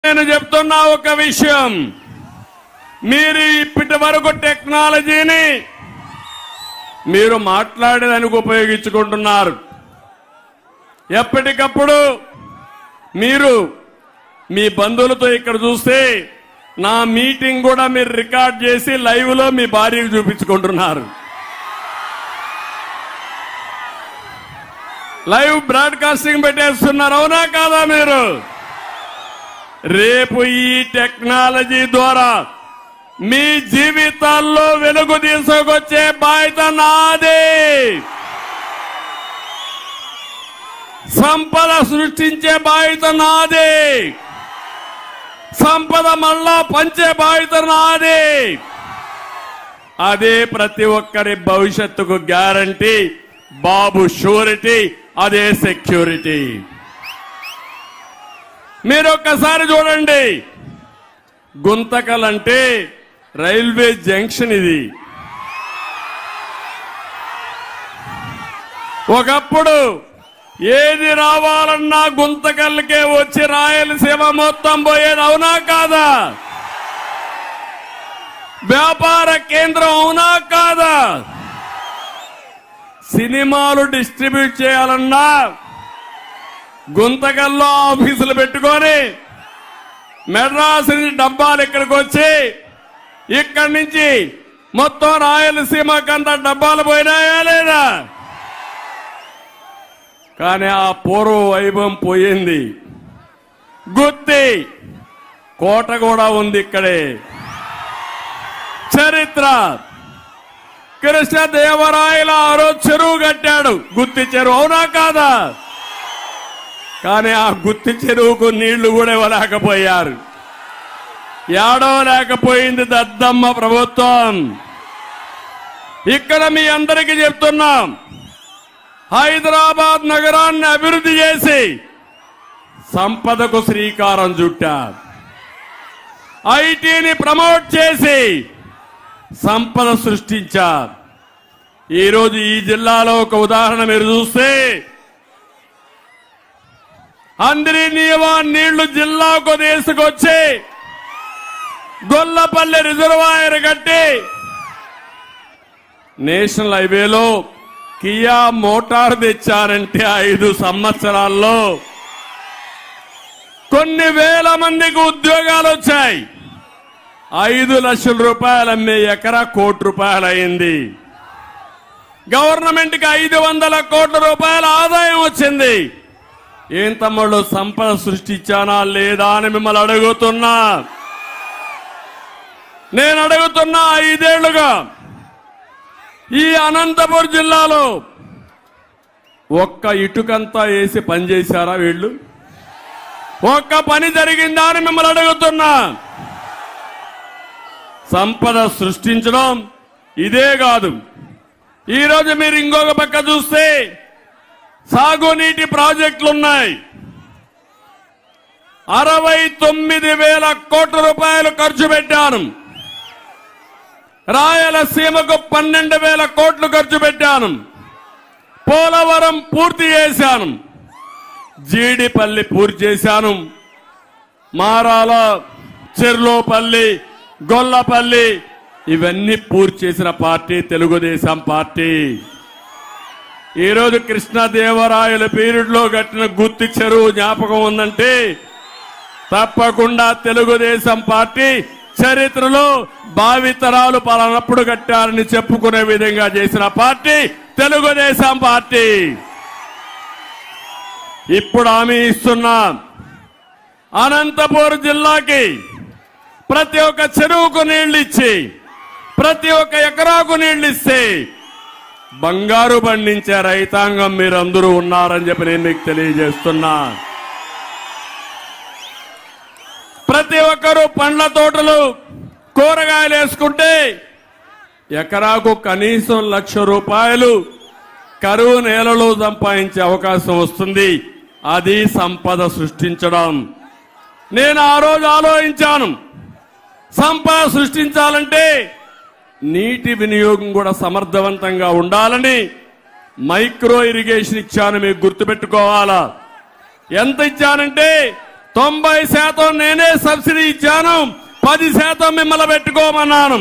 నేను చెప్తున్నా ఒక విషయం మీరు ఇప్పటి వరకు టెక్నాలజీని మీరు మాట్లాడేదానికి ఉపయోగించుకుంటున్నారు ఎప్పటికప్పుడు మీరు మీ బంధువులతో ఇక్కడ చూస్తే నా మీటింగ్ కూడా మీరు రికార్డ్ చేసి లైవ్ లో మీ భార్యకు చూపించుకుంటున్నారు లైవ్ బ్రాడ్కాస్టింగ్ పెట్టేస్తున్నారు అవునా కాదా మీరు రేపు ఈ టెక్నాలజీ ద్వారా మీ జీవితాల్లో వెలుగు తీసుకొచ్చే బాధ్యత నాదే సంపద సృష్టించే బాధ్యత నాదే సంపద మళ్ళా పంచే బాధ్యత నాదే అదే ప్రతి ఒక్కరి భవిష్యత్తుకు గ్యారంటీ బాబు షూరిటీ అదే సెక్యూరిటీ మీరు ఒక్కసారి చూడండి గుంతకలంటే రైల్వే జంక్షన్ ఇది ఒకప్పుడు ఏది రావాలన్నా గుంతకల్కే వచ్చి రాయలసీమ మొత్తం పోయేది అవునా కాదా వ్యాపార కేంద్రం అవునా కాదా సినిమాలు డిస్ట్రిబ్యూట్ చేయాలన్నా గుంతకల్లో ఆఫీసులు పెట్టుకొని మెడ్రాస్ నుంచి డబ్బాలు ఇక్కడికి వచ్చి ఇక్కడి నుంచి మొత్తం రాయలసీమకంతా డబ్బాలు పోయినాయా లేదా కానీ ఆ పూర్వ వైభవం పోయింది గుత్తి కోట కూడా ఉంది ఇక్కడే చరిత్ర కృష్ణదేవరాయల ఆ రోజు చెరువు కట్టాడు గుత్తి చెరువు అవునా కాదా కానీ ఆ గుత్తి చెరువుకు నీళ్లు కూడా ఇవ్వలేకపోయారు ఏడవ లేకపోయింది దద్దమ్మ ప్రభుత్వం ఇక్కడ మీ అందరికీ చెప్తున్నాం హైదరాబాద్ నగరాన్ని అభివృద్ధి చేసి సంపదకు శ్రీకారం చుట్టారు ఐటీని ప్రమోట్ చేసి సంపద సృష్టించారు ఈరోజు ఈ జిల్లాలో ఒక ఉదాహరణ మీరు చూస్తే అందరి నియమా నీళ్లు జిల్లాకు తీసుకొచ్చి గొల్లపల్లి రిజర్వాయర్ కట్టి నేషనల్ హైవేలో కియా మోటార్ తెచ్చారంటే ఐదు సంవత్సరాల్లో కొన్ని వేల మందికి ఉద్యోగాలు వచ్చాయి ఐదు లక్షల రూపాయలు అమ్మే ఎకరా కోటి రూపాయలు అయింది గవర్నమెంట్ కి ఐదు వందల కోట్ల రూపాయల ఆదాయం వచ్చింది ఏం తమ్ముళ్ళు సంపద సృష్టించానా లేదా అని మిమ్మల్ని అడుగుతున్నా నేను అడుగుతున్నా ఐదేళ్లుగా ఈ అనంతపురం జిల్లాలో ఒక్క ఇటుకంతా వేసి పనిచేశారా వీళ్ళు ఒక్క పని జరిగిందా అని మిమ్మల్ని అడుగుతున్నా సంపద సృష్టించడం ఇదే కాదు ఈరోజు మీరు ఇంకొక పక్క చూస్తే సాగునీటి ప్రాజెక్టులు ఉన్నాయి అరవై తొమ్మిది వేల కోట్ల రూపాయలు ఖర్చు పెట్టాను రాయలసీమకు పన్నెండు వేల కోట్లు ఖర్చు పెట్టాను పోలవరం పూర్తి చేశాను జీడిపల్లి పూర్తి చేశాను మారాల చెర్లోపల్లి గొల్లపల్లి ఇవన్నీ పూర్తి చేసిన పార్టీ తెలుగుదేశం పార్టీ ఈరోజు కృష్ణదేవరాయల పీరియడ్ లో కట్టిన గుత్తి చెరువు జ్ఞాపకం ఉందంటే తప్పకుండా తెలుగుదేశం పార్టీ చరిత్రలో భావితరాలు పలానప్పుడు కట్టారని చెప్పుకునే విధంగా చేసిన పార్టీ తెలుగుదేశం పార్టీ ఇప్పుడు హామీ ఇస్తున్నాం అనంతపూర్ జిల్లాకి ప్రతి ఒక్క చెరువుకు నీళ్లు ఇచ్చి ప్రతి ఒక్క ఎకరాకు నీళ్లు ఇస్తే బంగారు పండించే రైతాంగం మీరందరూ ఉన్నారని చెప్పి నేను మీకు తెలియజేస్తున్నా ప్రతి ఒక్కరూ పండ్ల తోటలు కూరగాయలు వేసుకుంటే ఎకరాకు కనీసం లక్ష రూపాయలు కరువు నేలలో సంపాదించే అవకాశం వస్తుంది అది సంపద సృష్టించడం నేను ఆ రోజు ఆలోచించాను సంపద సృష్టించాలంటే నీటి వినియోగం కూడా సమర్థవంతంగా ఉండాలని మైక్రో ఇరిగేషన్ ఇచ్చాను మీకు గుర్తుపెట్టుకోవాలా ఎంత ఇచ్చానంటే తొంభై శాతం నేనే సబ్సిడీ ఇచ్చాను పది శాతం మిమ్మల్ని పెట్టుకోమన్నాను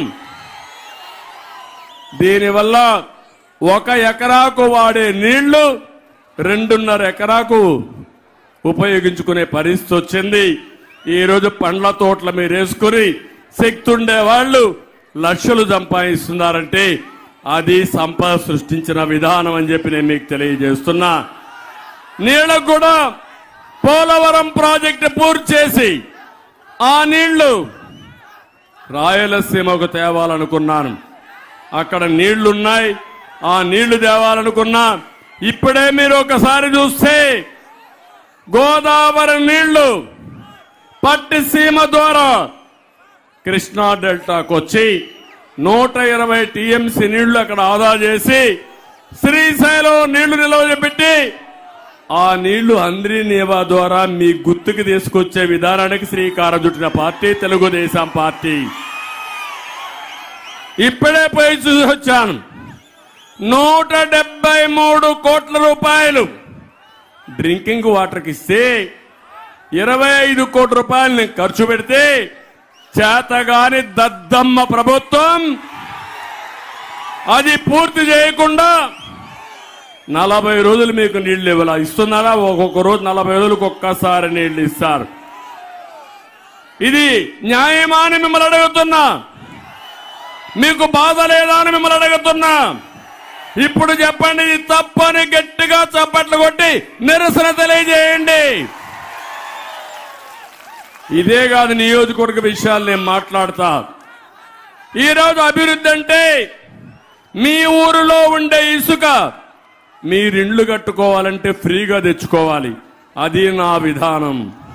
దీనివల్ల ఒక ఎకరాకు వాడే నీళ్లు రెండున్నర ఎకరాకు ఉపయోగించుకునే పరిస్థితి వచ్చింది ఈ రోజు పండ్ల తోటల మీరు వేసుకుని శక్తి ఉండే వాళ్ళు లక్షలు సంపాదిస్తున్నారంటే అది సంపద సృష్టించిన విధానం అని చెప్పి నేను మీకు తెలియజేస్తున్నా నీళ్లకు కూడా పోలవరం ప్రాజెక్టు పూర్తి చేసి ఆ నీళ్లు రాయలసీమకు తేవాలనుకున్నాను అక్కడ నీళ్లున్నాయి ఆ నీళ్లు తేవాలనుకున్నా ఇప్పుడే మీరు ఒకసారి చూస్తే గోదావరి నీళ్లు పట్టిసీమ ద్వారా కృష్ణా డెల్టాకు వచ్చి నూట ఇరవై టీఎంసీ నీళ్లు అక్కడ ఆదా చేసి శ్రీశైలం నీళ్లు నిలవబెట్టి ఆ నీళ్లు అంద్రి నేవా ద్వారా మీ గుర్తుకు తీసుకొచ్చే విధానానికి శ్రీకారం చుట్టిన పార్టీ తెలుగుదేశం పార్టీ ఇప్పుడే పోయి చూసి వచ్చాను నూట డెబ్బై మూడు కోట్ల రూపాయలు డ్రింకింగ్ వాటర్కి ఇస్తే ఇరవై ఐదు కోట్ల రూపాయలు నేను ఖర్చు పెడితే చేతగాని దద్దమ్మ ప్రభుత్వం అది పూర్తి చేయకుండా నలభై రోజులు మీకు నీళ్లు ఇవ్వాల ఇస్తున్నారా ఒక్కొక్క రోజు నలభై రోజులకు ఒక్కసారి నీళ్లు ఇస్తారు ఇది న్యాయమా అని మిమ్మల్ని అడుగుతున్నా మీకు బాధ లేదా అని మిమ్మల్ని అడుగుతున్నా ఇప్పుడు చెప్పండి ఇది తప్పని గట్టిగా చప్పట్లు కొట్టి నిరసన తెలియజేయండి ఇదే కాదు నియోజకవర్గ విషయాలు నేను మాట్లాడతా ఈరోజు అభివృద్ధి అంటే మీ ఊరిలో ఉండే ఇసుక మీరిండ్లు కట్టుకోవాలంటే ఫ్రీగా తెచ్చుకోవాలి అది నా విధానం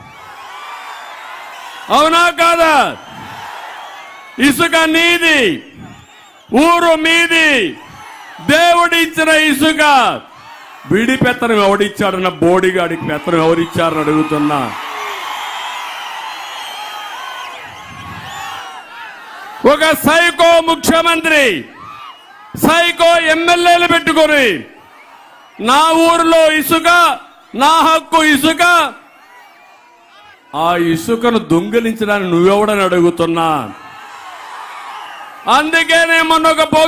అవునా కాదా ఇసుక నీది ఊరు మీది దేవుడి ఇచ్చిన ఇసుక విడి పెత్తనం ఎవడిచ్చాడన్న బోడిగాడికి పెత్తనం ఎవరిచ్చారని అడుగుతున్నా ఒక సైకో ముఖ్యమంత్రి సైకో ఎమ్మెల్యేలు పెట్టుకొని నా ఊరిలో ఇసుక నా హక్కు ఇసుక ఆ ఇసుకను దొంగిలించడానికి నువ్వెవడని అడుగుతున్నా అందుకే నేను మొన్న ఒక